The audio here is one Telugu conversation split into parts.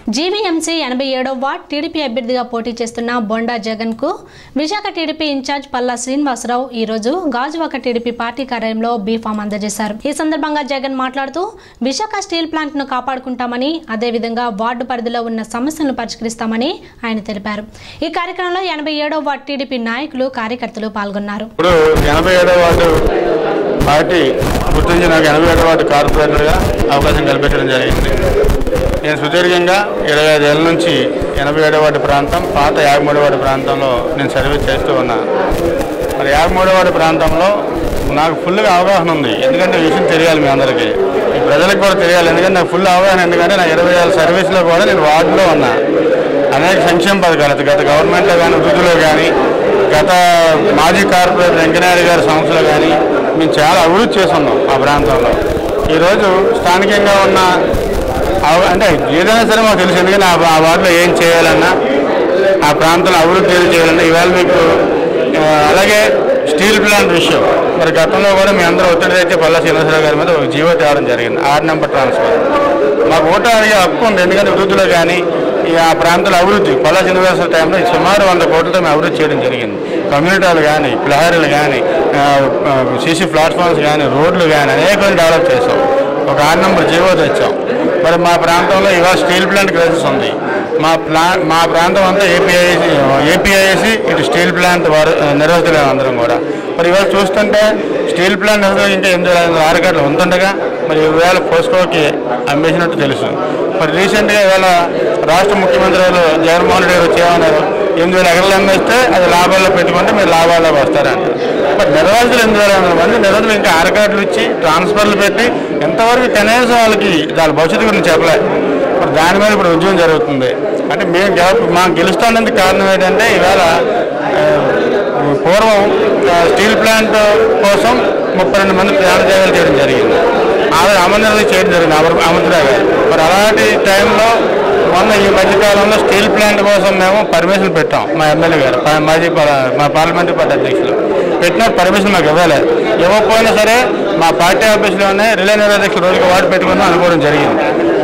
జీవీఎంసీ ఎనభై ఏడో వార్డ్ టీడీపీ అభ్యర్థిగా పోటీ చేస్తున్న బొండా జగన్ కు విశాఖ టీడీపీ ఇన్ఛార్జ్ పల్లా శ్రీనివాసరావు ఈ రోజు గాజువాక టీడీపీ పార్టీ కార్యాలయంలో బీఫామ్ అందజేశారు ఈ సందర్భంగా జగన్ మాట్లాడుతూ విశాఖ స్టీల్ ప్లాంట్ ను కాపాడుకుంటామని అదేవిధంగా వార్డు పరిధిలో ఉన్న సమస్యలను పరిష్కరిస్తామని ఆయన తెలిపారు ఈ కార్యక్రమంలో ఎనభై ఏడో వార్డ్ టీడీపీ నాయకులు కార్యకర్తలు పాల్గొన్నారు ఇప్పుడు ఎనభై ఏడవ వార్డు పార్టీ గుర్తించి నాకు ఎనభై ఏడవ వార్డు కార్పొరేటర్గా అవకాశం కల్పించడం జరిగింది నేను సుదీర్ఘంగా ఇరవై ఐదేళ్ళ నుంచి ఎనభై ఏడవ వార్డు ప్రాంతం పాత యాభై మూడవ వార్డు ప్రాంతంలో నేను సర్వీస్ చేస్తూ ఉన్నాను మరి యాభై మూడవ వార్డు ప్రాంతంలో నాకు ఫుల్గా అవగాహన ఉంది ఎందుకంటే ఈ విషయం తెలియాలి మీ అందరికీ ఈ ప్రజలకు కూడా తెలియాలి ఎందుకంటే నాకు ఫుల్ అవగాహన ఎందుకంటే నా ఇరవై ఏళ్ళ సర్వీస్లో కూడా నేను వార్డులో ఉన్నా అనేక సంక్షేమ పథకాలు అది గత గవర్నమెంట్లో కానీ వృద్ధులో కానీ గత మాజీ కార్పొరేటర్ వెంకయ్యనాయుడు గారి సంస్థలో కానీ మేము చాలా అభివృద్ధి చేస్తున్నాం ఆ ప్రాంతంలో ఈరోజు స్థానికంగా ఉన్న అవ- అంటే ఏదైనా సరే మాకు తెలుసు ఎందుకంటే ఆ ఆ వార్డులో ఏం చేయాలన్నా ఆ ప్రాంతంలో అభివృద్ధి ఏది చేయాలన్నా ఇవాళ మీకు ఆ, అలాగే స్టీల్ ప్లాంట్ విషయం మరి గతంలో కూడా మీ అందరూ ఒత్తిడి తెచ్చి పల్లా శ్రీనివాసరావు గారి మీద ఒక జీవో తేవడం జరిగింది ఆరు నెంబర్ ట్రాన్స్ఫర్ మాకు ఓటు అడిగే హక్కు ఉంది ఎందుకంటే వృద్ధులు కానీ ఈ ఆ ప్రాంతాల అభివృద్ధి పల్లా శ్రీనివాసరావు టైంలో సుమారు వంద కోట్లతో మేము అభివృద్ధి చేయడం జరిగింది కమ్యూనిటీలు కానీ ప్రహరీలు కానీ సీసీ ప్లాట్ఫామ్స్ కానీ రోడ్లు కానీ అనేక డెవలప్ చేసాం ఒక ఆరు నెంబర్ జీవో తెచ్చాం మరి మా ప్రాంతంలో ఇవాళ స్టీల్ ప్లాంట్ క్రైసిస్ ఉంది మా ప్లా మా ప్రాంతం అంతా ఏపీఐసి ఏపీఐసి ఇటు స్టీల్ ప్లాంట్ వారు నిర్వహించలేము అందరం కూడా మరి ఇవాళ చూస్తుంటే స్టీల్ ప్లాంట్ నిర్వహించే ఎనిమిది వేల ఐదు వందల ఆరకట్లు ఉంటుండగా మరి ఇవాళ పోస్కోకి అమ్మేసినట్టు తెలుసు మరి రీసెంట్గా ఇవాళ రాష్ట్ర ముఖ్యమంత్రి వాళ్ళు జగన్మోహన్ రెడ్డి గారు వచ్చి ఏమన్నారు ఎనిమిది వేల ఎకరాలు అమ్మేస్తే అది లాభాల్లో పెట్టుకుంటే మీరు లాభాల్లో వస్తారంట మరి నిర్వాసితులు ఎనిమిది వేల ఐదు వందల మంది నిర్వాసితులు ఇంకా ఆరకాట్లు ఇచ్చి ట్రాన్స్ఫర్లు పెట్టి ఎంతవరకు కనీసం వాళ్ళకి దాని భవిష్యత్తు గురించి చెప్పలేదు మరి దాని మీద ఇప్పుడు ఉద్యమం జరుగుతుంది అంటే మేము గెల- మాకు గెలుస్తానందుకు కారణం ఏంటంటే ఇవాళ ఆ, పూర్వం ఆ, స్టీల్ ప్లాంట్ కోసం ముప్పై రెండు మంది ప్రాణత్యాగాలు చేయడం జరిగింది ఆవిడ అమర్నాథ్ చేయడం జరిగింది అమర్ అమర్నాథ్ గారు మరి అలాంటి టైంలో మొన్న ఈ మధ్యకాలంలో స్టీల్ ప్లాంట్ కోసం మేము పర్మిషన్ పెట్టాం మా ఎమ్మెల్యే గారు పా- మాజీ పా- మా పార్లమెంటరీ పార్టీ అధ్యక్షులు పెట్టిన పర్మిషన్ మాకు ఇవ్వలేదు ఇవ్వకపోయినా సరే మా పార్టీ ఆఫీస్లోనే రిలే నిర్వాహకులు రోజుకి వాడు పెట్టుకుందాం అనుకోవడం జరిగింది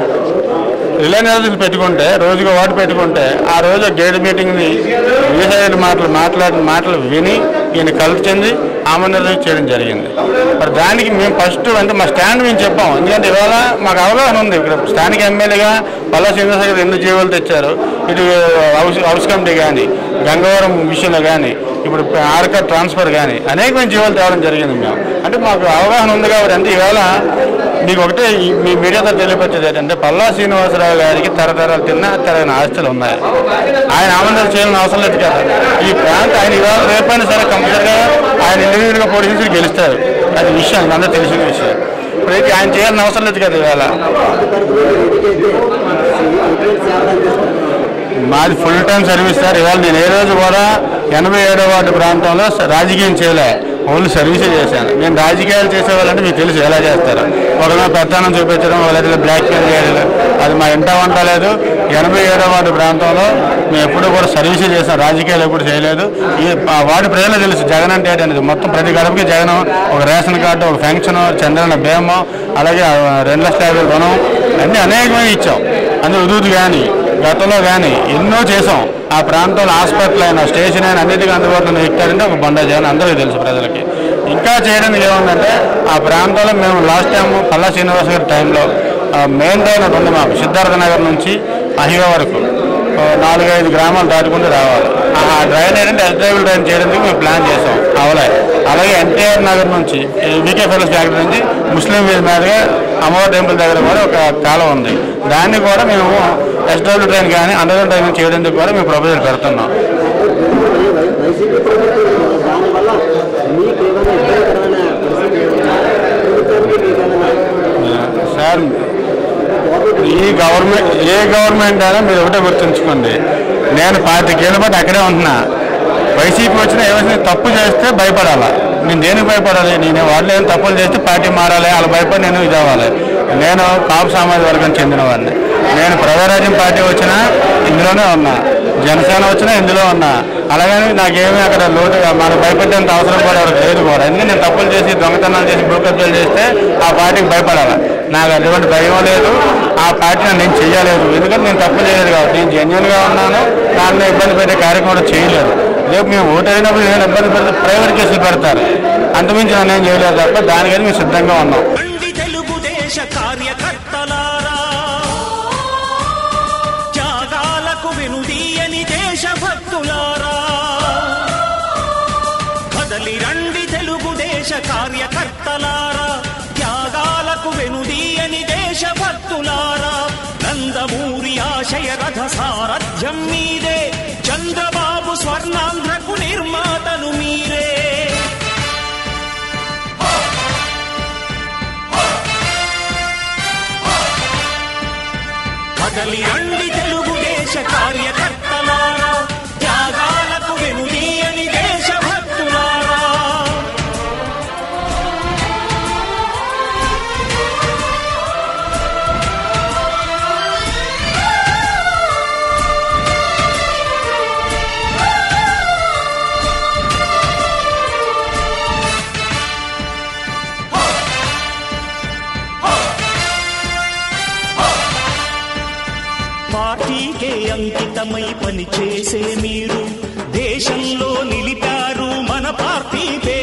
రిలే నిర్వాహకులు పెట్టుకుంటే రోజుకి వాడు పెట్టుకుంటే ఆ రోజు గేట్ మీటింగ్ని విజయసాయి మాటలు మాట్లాడిన మాటలు విని ఈయన కలుపు చెంది ఆమోదం చేయడం జరిగింది మరి దానికి మేము ఫస్ట్ అంటే మా స్టాండ్ మేము చెప్పాం ఎందుకంటే ఇవాళ మాకు అవగాహన ఉంది ఇక్కడ స్థానిక ఎమ్మెల్యేగా పల్లా శ్రీనివాస గారు ఎన్ని జీవోలు తెచ్చారు ఇటు హౌస్ హౌస్ కమిటీ కానీ గంగవరం విషయంలో కానీ ఇప్పుడు ఆర్కర్ ట్రాన్స్ఫర్ కానీ అనేకమైన జీవోలు తేవడం జరిగింది మేము అంటే మాకు అవగాహన ఉంది కాబట్టి అంటే ఇవాళ మీకు ఒకటే ఈ- మీ మీడియాతో తెలియపరిచేది ఏంటంటే పల్లా శ్రీనివాసరావు గారికి తరతరాలు తిన్న తరగని ఆస్తులు ఉన్నాయి ఆయన ఆనందం చేయాలని అవసరం లేదు కదా ఈ ప్రాంతం ఆయన ఇవాళ రేపైనా సరే కంపల్సరిగా ఆయన ఇండివిజువల్గా పోటీ చేసి గెలుస్తారు అది విషయం అందరూ తెలిసిన విషయం ఇప్పుడు అయితే ఆయన చేయాలని అవసరం లేదు కదా ఇవాళ మాది ఫుల్ టైం సర్వీస్ సార్ ఇవాళ నేను ఏ రోజు కూడా ఎనభై ఏడో వార్డు ప్రాంతంలో స- రాజకీయం చేయలే ఓన్లీ సర్వీసే చేశాను నేను రాజకీయాలు చేసేవాళ్ళంటే మీకు తెలుసు ఎలా చేస్తారు ఒకరిలో పెత్తనం చూపించడం లేదా బ్లాక్ మెయిల్ చేయడం అది మా ఇంట వంట లేదు ఎనభై ఏడో వార్డు ప్రాంతంలో మేము ఎప్పుడు కూడా సర్వీసే చేసాం రాజకీయాలు ఎప్పుడు చేయలేదు ఈ ఆ వార్డు ప్రజలకు తెలుసు జగన్ అంటే ఏంటి అనేది మొత్తం ప్రతి గడపకి జగన్ ఒక రేషన్ కార్డు ఒక ఫంక్షన్ చంద్రన బీమా అలాగే ఆ రెండు లక్షల యాభై రుణం అన్నీ అనేకమైన ఇచ్చాం అన్ని ఉదూదు కానీ గతంలో కానీ ఎన్నో చేసాం ఆ ప్రాంతంలో హాస్పిటల్ అయినా స్టేషన్ అయినా అన్నిటికీ అందుబాటులో ఎక్కారంటే ఒక బండ జగన్ అందరికీ తెలుసు ప్రజలకి ఇంకా చేయడానికి ఏముందంటే ఆ ప్రాంతంలో మేము లాస్ట్ టైం పల్లా శ్రీనివాస్ గారి టైంలో మెయిన్ డ్రైన్ ఒకటి ఉంది మాకు సిద్ధార్థ నగర్ నుంచి అహివా వరకు ఓ నాలుగైదు గ్రామాలు దాటుకుంటూ రావాలి ఆ ఆ డ్రైన్ ఏంటంటే ఎస్ట్రైబుల్ డ్రైన్ చేయడానికి మేము ప్లాన్ చేసాం అవలే అలాగే ఎన్టీఆర్ నగర్ నుంచి వికే ఫెలోస్ ఫ్యాక్టరీ నుంచి ముస్లిం వీధి మీదుగా అమ్మవారి టెంపుల్ దగ్గర కూడా ఒక కాలం ఉంది దాన్ని కూడా మేము ఎస్డబ్ల్యూ ట్రైన్ కానీ అండర్ ట్రైన్ చేయడానికి కూడా మేము ప్రపోజల్ పెడుతున్నాం వైసీపీ ప్రభుత్వం దానివల్ల మీకు ఏమైనా ఇబ్బందికరమైన పరిస్థితి ప్రభుత్వానికి మీకు ఏమైనా సార్ ఈ గవర్నమెంట్ ఏ గవర్నమెంట్ అయినా మీరు ఒకటే గుర్తుంచుకోండి నేను పాతికేళ్ళ పాటు అక్కడే ఉంటున్నా వైసీపీ వచ్చిన ఏమైనా తప్పు చేస్తే భయపడాలా నేను దేనికి భయపడాలి నేను వాళ్ళు ఏమైనా తప్పులు చేస్తే పార్టీ మారాలి వాళ్ళ భయపడి నేను ఇది అవ్వాలి నేను కాపు సామాజిక వర్గం చెందిన వాడిని నేను ప్రజారాజ్యం పార్టీ వచ్చినా ఇందులోనే ఉన్నా జనసేన వచ్చినా ఇందులో ఉన్నా అలాగని నాకేమీ అక్కడ లోటు మనకు భయపెట్టేంత అవసరం కూడా ఎవరికి లేదు కూడా ఎందుకంటే నేను తప్పులు చేసి దొంగతనాలు చేసి భూ కబ్జాలు చేస్తే ఆ పార్టీకి భయపడాలి నాకు అటువంటి భయం లేదు ఆ పార్టీ నేను చేయలేదు ఎందుకంటే నేను తప్పు చేయలేదు కాబట్టి నేను జెన్యున్గా ఉన్నాను నన్ను ఇబ్బంది పెట్టే కార్యక్రమం కూడా చేయలేదు రేపు మేము ఓటు అయినప్పుడు నేను ఇబ్బంది పెడితే ప్రైవేట్ కేసులు పెడతారు అంతమించి నన్ను ఏం చేయలేదు తప్ప దానికని మేము సిద్ధంగా ఉన్నాం రండి తెలుగుదేశ కార్యకర్తలారా త్యాగాలకు వెనుదీయని దేశభక్తులారా కదలి రండి తెలుగుదేశ కార్యకర్తలారా త్యాగాలకు వెనుదీయని దేశభక్తులారా నందమూరి ఆశయ రథ సారథ్యం మీదే చంద్రబాబు స్వర్ణాంధ్రకు నిర్మాతలు మీరే కదలి రండి తెలుగుదేశ కార్యకర్తలారా త్యాగాలకు వెనుదీయని దేశభక్తులారా పార్టీకే అంకితమై పనిచేసే మీరు దేశంలో నిలిపారు మన పార్టీ పేరు